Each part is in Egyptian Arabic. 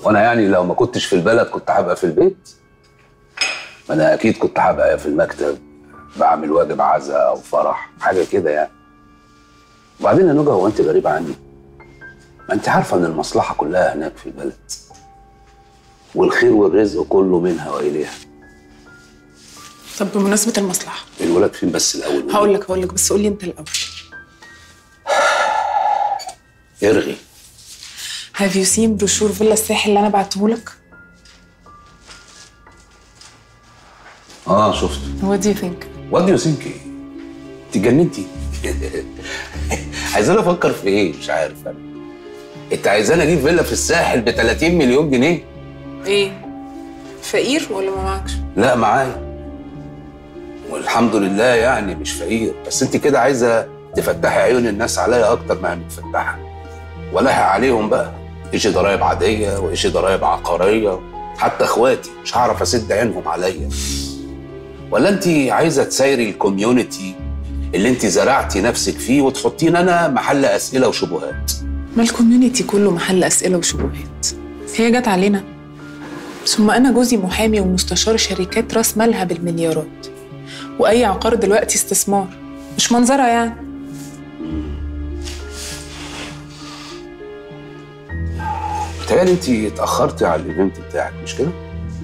وانا يعني لو ما كنتش في البلد كنت هبقى في البيت ما انا اكيد كنت هبقى في المكتب بعمل واجب عزاء او فرح حاجه كده يعني وبعدين يا نجا هو انت غريبه عني ما انت عارفه ان المصلحه كلها هناك في البلد والخير والرزق كله منها واليها طب بمناسبة المصلحة الولاد فين بس الاول هقول لك هقول لك بس قولي انت الأول ارغي هاف يو سين بروشور فيلا الساحل اللي أنا بعته لك؟ اه شفت وات دو يو ثينك؟ وات دو يو ثينك ايه؟ انت اتجننتي عايزاني افكر في ايه مش عارف انا انت عايزاني اجيب فيلا في الساحل ب 30 مليون جنيه إيه؟ فقير ولا ما معكش؟ لا معايا والحمد لله يعني مش فقير بس انت كده عايزه تفتحي عيون الناس عليا اكتر ما هي متفتحه ولاحق عليهم بقى ايش ضرايب عاديه وايش ضرايب عقاريه حتى اخواتي مش هعرف اسد عينهم عليا ولا انت عايزه تسايري الكوميونتي اللي انت زرعتي نفسك فيه وتحطين انا محل اسئله وشبهات ما الكوميونتي كله محل أسئلة وشبهات هي جت علينا ثم أنا جوزي محامي ومستشار شركات راس مالها بالمليارات وأي عقار دلوقتي استثمار مش منظرة يعني بتهيألي انت اتاخرتي على الايفنت بتاعك مش كده؟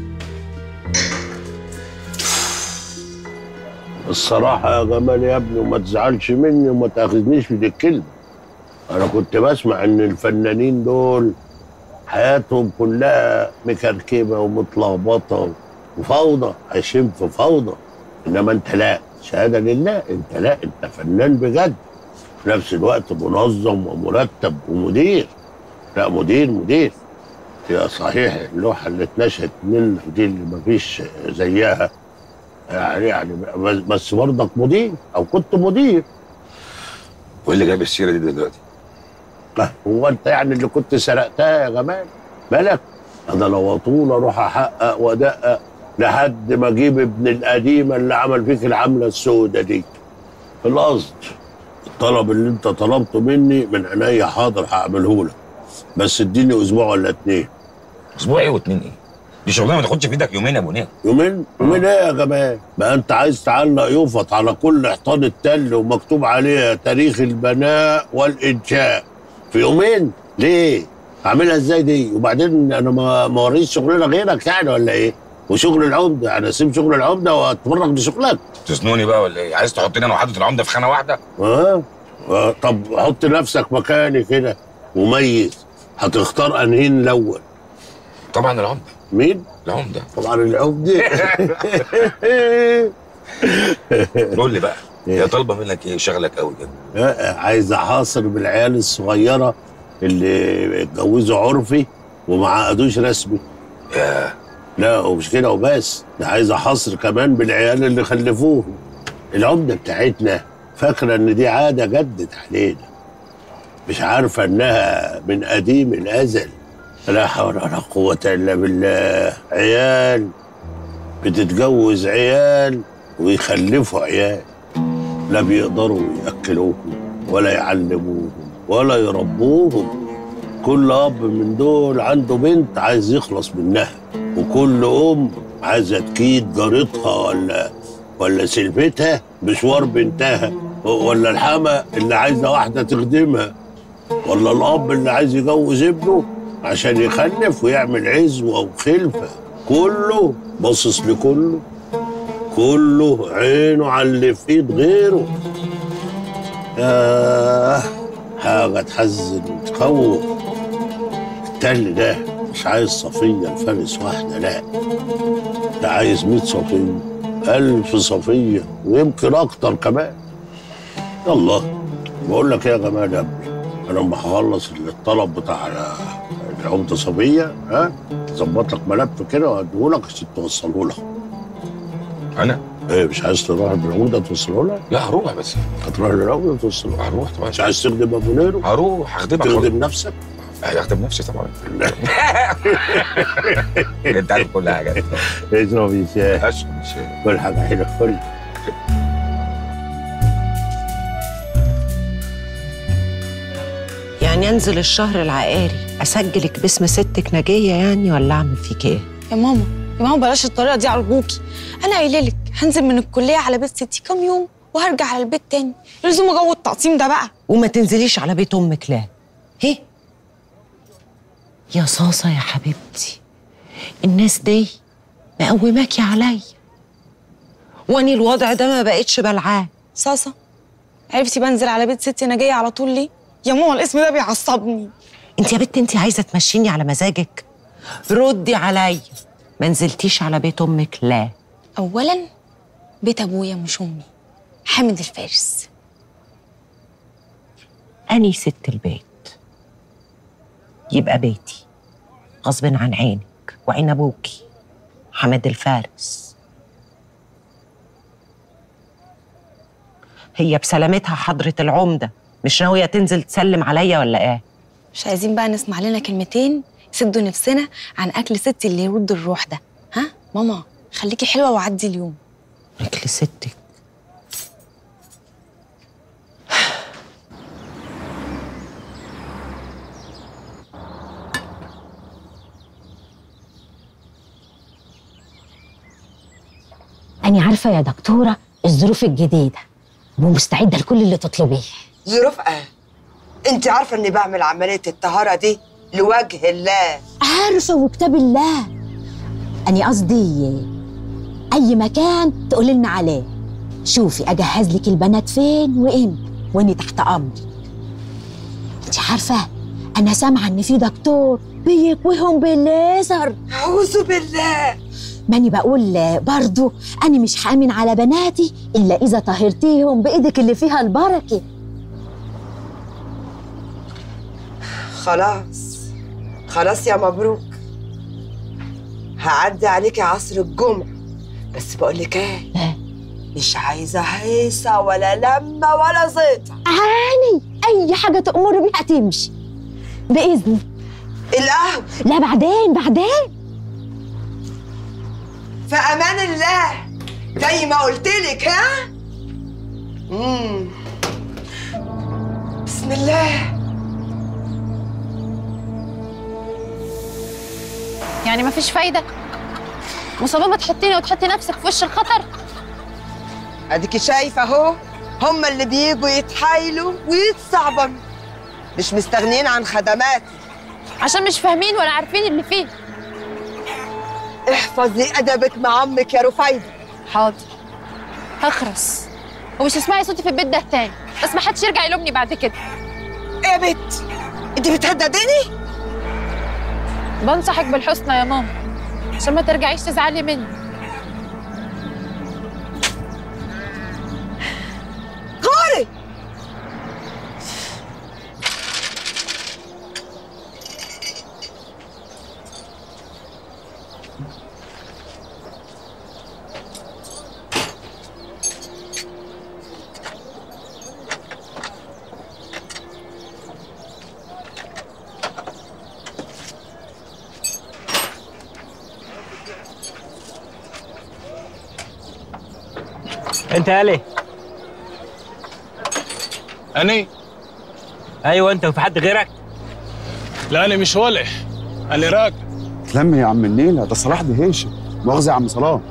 الصراحة يا جمال يا ابني وما تزعلش مني وما تاخذنيش من الكلمة أنا كنت بسمع إن الفنانين دول حياتهم كلها مكركبة ومتلخبطة وفوضى عايشين في فوضى إنما أنت لا شهادة لله أنت لا أنت فنان بجد في نفس الوقت منظم ومرتب ومدير لا مدير مدير هي صحيح اللوحة اللي اتنشأت منك دي اللي مفيش زيها يعني يعني بس- بس برضك مدير او كنت مدير وايه اللي جايب السيره دي دلوقتي؟ لا، هو انت يعني اللي كنت سرقتها يا جمال بالك انا لو اطول اروح احقق وادقق لحد ما اجيب ابن القديمه اللي عمل فيك العمله السوداء دي القصد الطلب اللي انت طلبته مني من عينيا حاضر هعمله لك بس اديني اسبوع ولا اتنين اسبوع ايه واتنين ايه؟ دي شغلانه ما تاخدش في ايدك يومين يا ابو نير يومين يومين ايه يا جمال بقى انت عايز تعلق يفط على كل حيطان التل ومكتوب عليها تاريخ البناء والانشاء في يومين ليه اعملها ازاي دي وبعدين انا ما ما وريش شغلنا غيرك يعني ولا ايه وشغل العمده انا اسيب شغل العمده واتفرج لشغلك تسنوني بقى ولا ايه؟ عايز تحطني انا وحضره العمده في خانه واحده؟ اه آه، طب حط نفسك مكاني كده وميز هتختار انهين الاول طبعا العمده مين العمده طبعا العمده قول لي بقى هي طالبه منك ايه شغلك قوي كده؟ آه، عايز احاصر بالعيال الصغيره اللي اتجوزوا عرفي وما عقدوش رسمي يا لا ومش كده وبس ده عايز احاصر كمان بالعيال اللي خلفوهم العمده بتاعتنا فاكره ان دي عاده جدت علينا مش عارفه انها من قديم الازل لا حول ولا قوه الا بالله عيال بتتجوز عيال ويخلفوا عيال لا بيقدروا ياكلوهم ولا يعلموهم ولا يربوهم كل اب من دول عنده بنت عايز يخلص منها وكل ام عايزه تكيد جارتها ولا ولا سلفتها مشوار بنتها ولا الحما اللي عايزه واحده تخدمها ولا الاب اللي عايز يجوز ابنه عشان يخلف ويعمل عزوه وخلفه كله باصص لكله كله عينه على اللي في ايد غيره آه حاجة تحزن وتخوف التل ده مش عايز صفية الفارس واحدة لا ده عايز مية صفية ألف صفية ويمكن أكتر كمان يلا بقول لك إيه يا جمال يا ابني أنا لما هخلص الطلب بتاع العمدة صفية ها ظبط لك ملف كده وأديه لك عشان توصله لها انا؟ ايه مش عايز تروح بالعمدة توصله لها؟ لا هروح بس هتروح للعمدة توصله هروح طبعا مش عايز تخدم ابو نيرو هروح هخدمك تخدم نفسك هخدم نفسي طبعا انت عارف كل حاجه اشرب يا شاي اشرب الشاي كل حاجه حلوه كل يعني ينزل الشهر العقاري اسجلك باسم ستك نجيه يعني ولا اعمل فيك ايه يا ماما يا ماما بلاش الطريقه دي ارجوكي انا قايله لك هنزل من الكليه على بيت ستي كام يوم وهرجع على البيت تاني لازم جو التقطيم ده بقى وما تنزليش على بيت امك لا هي يا صاصه يا حبيبتي الناس دي مقوماكي عليا واني الوضع ده ما بقتش بلعاه صاصه عرفتي بنزل على بيت ستي انا جايه على طول ليه يا ماما الاسم ده بيعصبني انت يا بنت انت عايزه تمشيني على مزاجك ردي عليا ما نزلتيش على بيت امك لا اولا بيت ابويا مش امي حامد الفارس اني ست البيت يبقى بيتي غصب عن عينك وعين ابوكي حمد الفارس هي بسلامتها حضرة العمدة مش ناوية تنزل تسلم عليا ولا ايه؟ مش عايزين بقى نسمع لنا كلمتين يسدوا نفسنا عن اكل ستي اللي يرد الروح ده ها ماما خليكي حلوه وعدي اليوم أكل ستك أنا عارفة يا دكتورة الظروف الجديدة ومستعدة لكل اللي تطلبيه ظروف ايه انت عارفه اني بعمل عمليه الطهاره دي لوجه الله عارفة وكتاب الله أنا قصدي أي مكان تقولي لنا عليه شوفي أجهز لك البنات فين وإمتى وإني تحت أمرك أنت عارفة أنا سامعة إن في دكتور بيكويهم بالليزر اعوذ بالله ماني بقول برضو أنا مش هأمن على بناتي إلا إذا طهرتيهم بإيدك اللي فيها البركة خلاص خلاص يا مبروك هعدي عليكي عصر الجمعة بس بقول لك ايه إيه؟ مش عايزة هيصة ولا لمة ولا زيطة عاني أي حاجة تأمر بيها تمشي بإذن القهوة لا بعدين بعدين في أمان الله زي ما قلت لك ها مم. بسم الله يعني مفيش فايدة مصممة تحطيني وتحطي نفسك في وش الخطر اديكي شايفه اهو هم اللي بيجوا يتحايلوا ويتصعبنوا مش مستغنيين عن خدمات عشان مش فاهمين ولا عارفين اللي فيه احفظي ادبك مع امك يا رفايده حاضر هخرس ومش هتسمعي صوتي في البيت ده تاني بس ما حدش يرجع يلومني بعد كده ايه يا بت انت بتهدديني بنصحك بالحسنى يا ماما عشان ما ترجعيش تزعلي مني غوري انت يا علي أني ايوه انت وفي حد غيرك لا أنا مش ولح أنا راكب تلم يا عم النيلة ده صلاح دهيشة مؤاخذة يا عم صلاح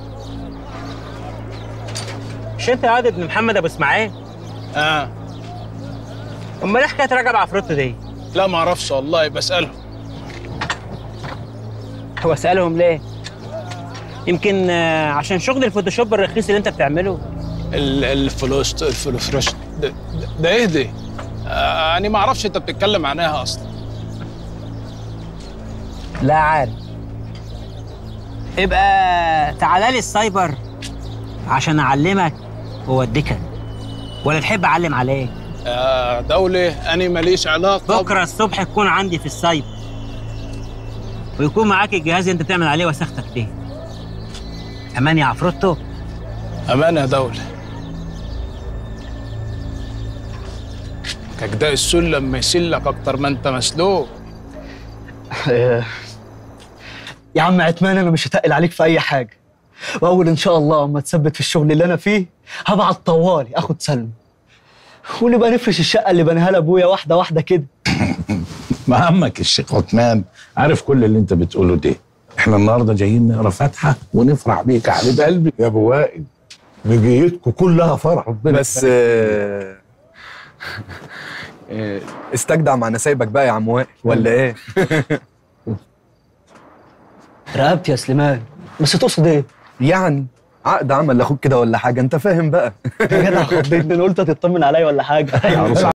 مش انت يا ابن محمد ابو اسماعيل آه امال ايه حكايه رجب عفروتو دي لا ما أعرفش والله بسأله هو اسالهم ليه يمكن آه، عشان شغل الفوتوشوب الرخيص اللي انت بتعمله ال- الفلوس الفلوس ده, ده, ده إيه دي؟ آه أنا ما أعرفش أنت بتتكلم عنها أصلا لا عارف يبقى تعالى لي السايبر عشان اعلمك واوديك ولا تحب اعلم عليك آه دولة أنا ماليش علاقة بكره الصبح تكون عندي في السايبر ويكون معاك الجهاز اللي انت بتعمل عليه وسختك دي امان يا عفروتو أمانة يا دولة كجداء السلم ما يسلك أكتر ما أنت مسلوق يا عم عتمان انا مش هتقل عليك في اي حاجه واول ان شاء الله اما تثبت في الشغل اللي انا فيه هبعت طوالي اخد سلمى ونبقى نفرش الشقه اللي بنيها لابويا واحده واحده كده ما عمك الشيخ عثمان عارف كل اللي انت بتقوله ده احنا النهارده جايين نقرا فاتحه ونفرح بيك يا حبيب قلبي يا ابو وائل مجيتكم كلها فرح ربنا بس آه، آه، استجدع مع نسايبك بقى يا عم وائل ولا ايه؟ رقبت يا سليمان بس تقصد ايه؟ يعني عقد عمل لاخوك كده ولا حاجه انت فاهم بقى يا جدع خضتني أنا قلت هتطمن عليا ولا حاجه